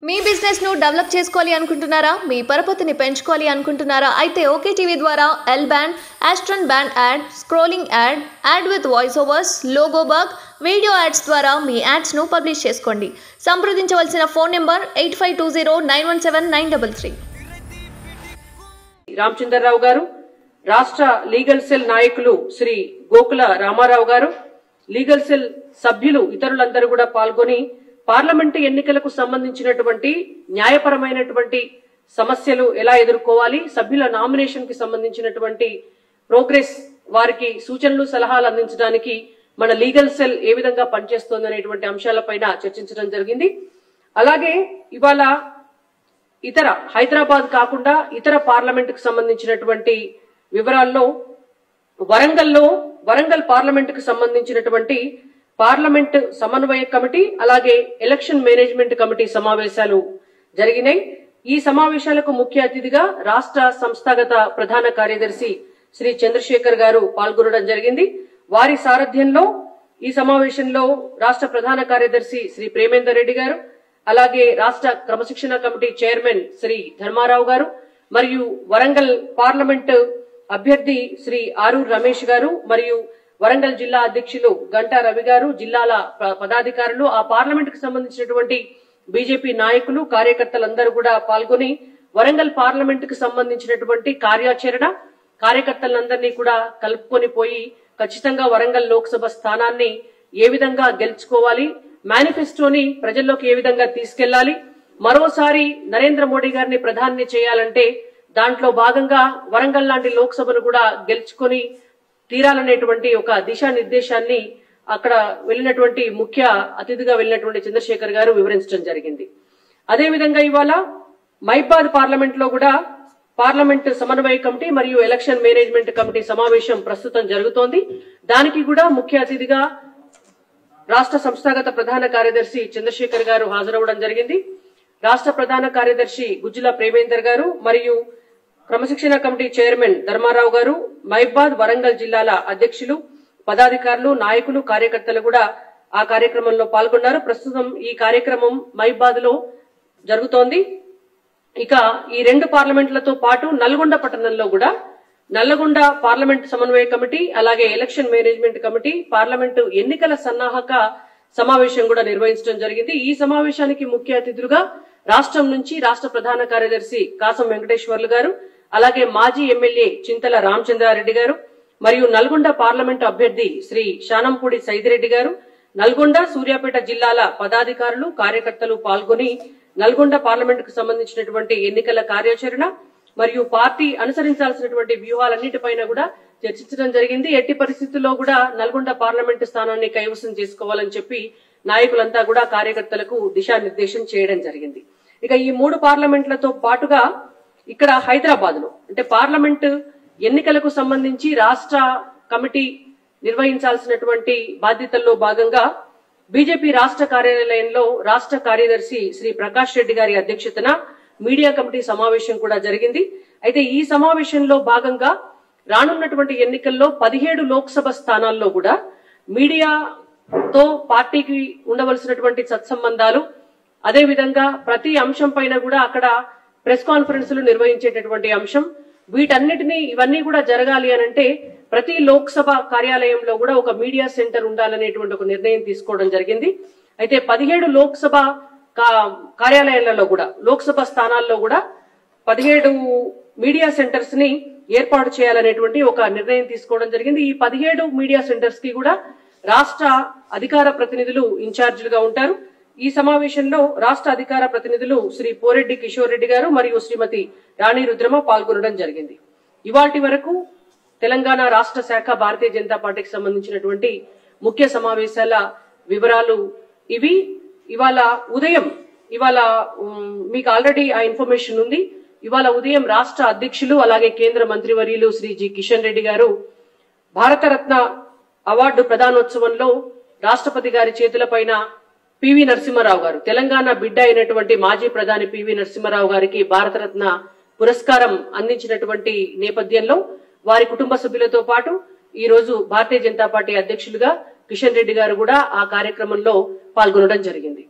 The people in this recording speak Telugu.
మీ బిజినెస్ ను డెవలప్ చేసుకోవాలి అనుకుంటున్నారా మీ పరపతిని పెంచుకోవాలి అనుకుంటున్నారా అయితే ఓకే టీవీ ద్వారా ఎల్ బ్యాండ్ ఆస్ట్రన్ band ad scrolling ad ad with voice overs logo bug video ads ద్వారా మీ యాడ్స్ ను పబ్లిష్ చేసుకోండి సంప్రదించవలసిన phone number eight five two zero nine one seven nine double three Ramachandrarao గారు రాష్ట్ర లీగల్ సెల్ నాయకులు శ్రీ గోకుల రామారావు గారు లీగల్ సెల్ సభ్యులు ఇతరులందరూ కూడా పాల్గొని పార్లమెంటు ఎన్నికలకు సంబంధించినటువంటి న్యాయపరమైనటువంటి సమస్యలు ఎలా ఎదుర్కోవాలి సభ్యుల నామినేషన్ కి సంబంధించినటువంటి ప్రోగ్రెస్ వారికి సూచనలు సలహాలు అందించడానికి మన లీగల్ సెల్ ఏ విధంగా పనిచేస్తోంది అనేటువంటి అంశాలపైన చర్చించడం జరిగింది అలాగే ఇవాళ ఇతర హైదరాబాద్ కాకుండా ఇతర పార్లమెంట్ కు సంబంధించినటువంటి వివరాల్లో వరంగల్లో వరంగల్ పార్లమెంట్ కు సంబంధించినటువంటి పార్లమెంట్ సమన్వయ కమిటీ అలాగే ఎలక్షన్ మేనేజ్మెంట్ కమిటీ సమావేశాలు జరిగినాయి ఈ సమావేశాలకు ముఖ్య అతిథిగా రాష్ట్ర సంస్థాగత ప్రధాన కార్యదర్శి శ్రీ చంద్రశేఖర్ గారు పాల్గొనడం జరిగింది వారి సారథ్యంలో ఈ సమావేశంలో రాష్ట్ర ప్రధాన కార్యదర్శి శ్రీ ప్రేమేందర్ రెడ్డి గారు అలాగే రాష్ట్ర క్రమశిక్షణ కమిటీ చైర్మన్ శ్రీ ధర్మారావు గారు మరియు వరంగల్ పార్లమెంట్ అభ్యర్థి శ్రీ ఆరూర్ రమేష్ గారు మరియు వరంగల్ జిల్లా అధ్యక్షులు గంటా రవి గారు జిల్లాల ప- పదాధికారులు ఆ పార్లమెంట్ కు సంబంధించినటువంటి బీజేపీ నాయకులు కార్యకర్తలందరూ కూడా పాల్గొని వరంగల్ పార్లమెంట్ కు సంబంధించినటువంటి కార్యాచరణ కార్యకర్తలందరినీ కూడా కలుపుకొని పోయి ఖచ్చితంగా వరంగల్ లోక్సభ స్థానాన్ని ఏ విధంగా గెలుచుకోవాలి మేనిఫెస్టోని ప్రజల్లోకి ఏ విధంగా తీసుకెళ్లాలి మరోసారి నరేంద్ర మోడీ గారిని ప్రధాని చేయాలంటే దాంట్లో భాగంగా వరంగల్ లాంటి లోక్సభను కూడా గెలుచుకొని తీరాలనేటువంటి ఒక దిశానిర్దేశాన్ని అక్కడ వెళ్ళినటువంటి ముఖ్య అతిథిగా వెళ్ళినటువంటి చంద్రశేఖర్ గారు వివరించడం జరిగింది అదేవిధంగా ఇవాళ మైబాద్ పార్లమెంట్ లో కూడా పార్లమెంట్ సమన్వయ కమిటీ మరియు ఎలక్షన్ మేనేజ్మెంట్ కమిటీ సమావేశం ప్రస్తుతం జరుగుతోంది దానికి కూడా ముఖ్య అతిథిగా రాష్ట్ర సంస్థాగత ప్రధాన కార్యదర్శి చంద్రశేఖర్ గారు హాజరవడం జరిగింది రాష్ట్ర ప్రధాన కార్యదర్శి గుజ్జుల ప్రేమేందర్ గారు మరియు క్రమశిక్షణ కమిటీ చైర్మన్ ధర్మారావు గారు మైబాద్ వరంగల్ జిల్లాల అధ్యక్షులు పదాధికారులు నాయకులు కార్యకర్తలు కూడా ఆ కార్యక్రమంలో పాల్గొన్నారు ప్రస్తుతం ఈ కార్యక్రమం మైబాద్ లో జరుగుతోంది ఇక ఈ రెండు పార్లమెంట్లతో పాటు నల్గొండ పట్టణంలో కూడా నల్లగొండ పార్లమెంట్ సమన్వయ కమిటీ అలాగే ఎలక్షన్ మేనేజ్మెంట్ కమిటీ పార్లమెంటు ఎన్నికల సన్నాహక సమావేశం కూడా నిర్వహించడం జరిగింది ఈ సమావేశానికి ముఖ్య అతిథులుగా రాష్ట్రం నుంచి రాష్ట్ర ప్రధాన కార్యదర్శి కాసం వెంకటేశ్వర్లు గారు అలాగే మాజీ ఎమ్మెల్యే చింతల రామచంద్రారెడ్డి గారు మరియు నల్గొండ పార్లమెంటు అభ్యర్థి శ్రీ శానంపూడి సైదిరెడ్డి గారు నల్గొండ సూర్యాపేట జిల్లాల పదాధికారులు కార్యకర్తలు పాల్గొని నల్గొండ పార్లమెంట్ కు సంబంధించినటువంటి ఎన్నికల కార్యాచరణ మరియు పార్టీ అనుసరించాల్సినటువంటి వ్యూహాలన్నిటిపైన కూడా చర్చించడం జరిగింది ఎట్టి పరిస్థితుల్లో కూడా నల్గొండ పార్లమెంటు స్థానాన్ని కైవసం చేసుకోవాలని చెప్పి నాయకులంతా కూడా కార్యకర్తలకు దిశానిర్దేశం చేయడం జరిగింది ఇక ఈ మూడు పార్లమెంట్లతో పాటుగా ఇక్కడ హైదరాబాద్ లో అంటే పార్లమెంట్ ఎన్నికలకు సంబంధించి రాష్ట్ర కమిటీ నిర్వహించాల్సినటువంటి బాధ్యతల్లో భాగంగా బీజేపీ రాష్ట్ర కార్యాలయంలో రాష్ట్ర కార్యదర్శి శ్రీ ప్రకాష్ రెడ్డి గారి అధ్యక్షతన మీడియా కమిటీ సమావేశం కూడా జరిగింది అయితే ఈ సమావేశంలో భాగంగా రానున్నటువంటి ఎన్నికల్లో పదిహేడు లోక్సభ స్థానాల్లో కూడా మీడియాతో పార్టీకి ఉండవలసినటువంటి సత్సంబంధాలు అదే విధంగా ప్రతి అంశం పైన కూడా అక్కడ ప్రెస్ కాన్ఫరెన్సులు నిర్వహించేటటువంటి అంశం వీటన్నిటిని ఇవన్నీ కూడా జరగాలి అని అంటే ప్రతి లోక్సభ కార్యాలయంలో కూడా ఒక మీడియా సెంటర్ ఉండాలనేటువంటి ఒక నిర్ణయం తీసుకోవడం జరిగింది అయితే పదిహేడు లోక్సభ కా- కార్యాలయాలలో కూడా లోక్సభ స్థానాల్లో కూడా పదిహేడు మీడియా సెంటర్స్ ని ఏర్పాటు చేయాలనేటువంటి ఒక నిర్ణయం తీసుకోవడం జరిగింది ఈ పదిహేడు మీడియా సెంటర్స్ కి కూడా రాష్ట్ర అధికార ప్రతినిధులు ఇన్ఛార్జీలుగా ఉంటారు ఈ సమావేశంలో రాష్ట్ర అధికార ప్రతినిధులు శ్రీ పోరెడ్డి కిషోర్ రెడ్డి గారు మరియు శ్రీమతి రాణి రుద్రమ పాల్గొనడం జరిగింది ఇవాటి వరకు తెలంగాణ రాష్ట్ర శాఖ భారతీయ జనతా పార్టీకి సంబంధించినటువంటి ముఖ్య సమావేశాల వివరాలు ఇవి ఇవాళ ఉదయం ఇవాళ ఉమ్, మీకు ఆల్రెడీ ఆ ఇన్ఫర్మేషన్ ఉంది ఇవాళ ఉదయం రాష్ట్ర అధ్యక్షులు అలాగే కేంద్ర మంత్రివర్యులు శ్రీ జి కిషన్ రెడ్డి గారు భారతరత్న అవార్డు ప్రదానోత్సవంలో రాష్ట్రపతి గారి చేతులపైన పివి నరసింహారావు గారు తెలంగాణ బిడ్డ అయినటువంటి మాజీ ప్రధాని పివి నరసింహారావు గారికి భారతరత్న పురస్కారం అందించినటువంటి నేపథ్యంలో వారి కుటుంబ సభ్యులతో పాటు ఈ రోజు భారతీయ జనతా పార్టీ అధ్యక్షులుగా కిషన్ రెడ్డి గారు కూడా ఆ కార్యక్రమంలో పాల్గొనడం జరిగింది